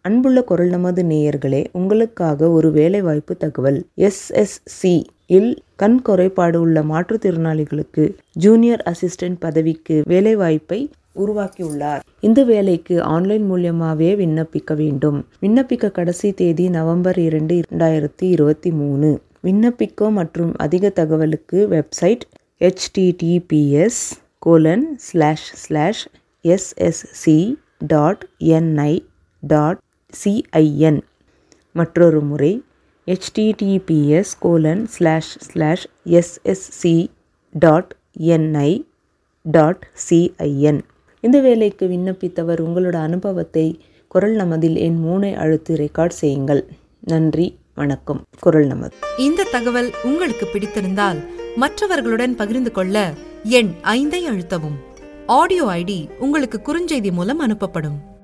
அன்புள்ள குரல் நமது நேயர்களே உங்களுக்காக ஒரு வேலைவாய்ப்பு தகவல் எஸ்எஸ்சி இல் கண் குறைபாடு உள்ள மாற்றுத்திறனாளிகளுக்கு ஜூனியர் அசிஸ்டன்ட் பதவிக்கு வேலைவாய்ப்பை உருவாக்கியுள்ளார் இந்த வேலைக்கு ஆன்லைன் மூலியமாகவே விண்ணப்பிக்க வேண்டும் விண்ணப்பிக்க கடைசி தேதி நவம்பர் இரண்டு இரண்டாயிரத்தி இருபத்தி மூணு விண்ணப்பிக்க மற்றும் அதிக தகவலுக்கு website https colon slash slash SSC dot NI dot CIN மற்றொரு முறை https colon slash slash SSC dot NI dot CIN இந்த வேலைக்கு விண்ணப்பித்தவர் உங்களோட அனுபவத்தை குரல் நமதில் என் மூனை அழுத்து ரெக்கார்ட் செய்யுங்கள் நன்றி வணக்கம் குரல் நமது இந்த தகவல் உங்களுக்கு பிடித்திருந்தால் மற்றவர்களுடன் பகிர்ந்து கொள்ள எண் ஐந்தை அழுத்தவும் ஆடியோ ஐடி உங்களுக்கு குறுஞ்செய்தி மூலம் அனுப்பப்படும்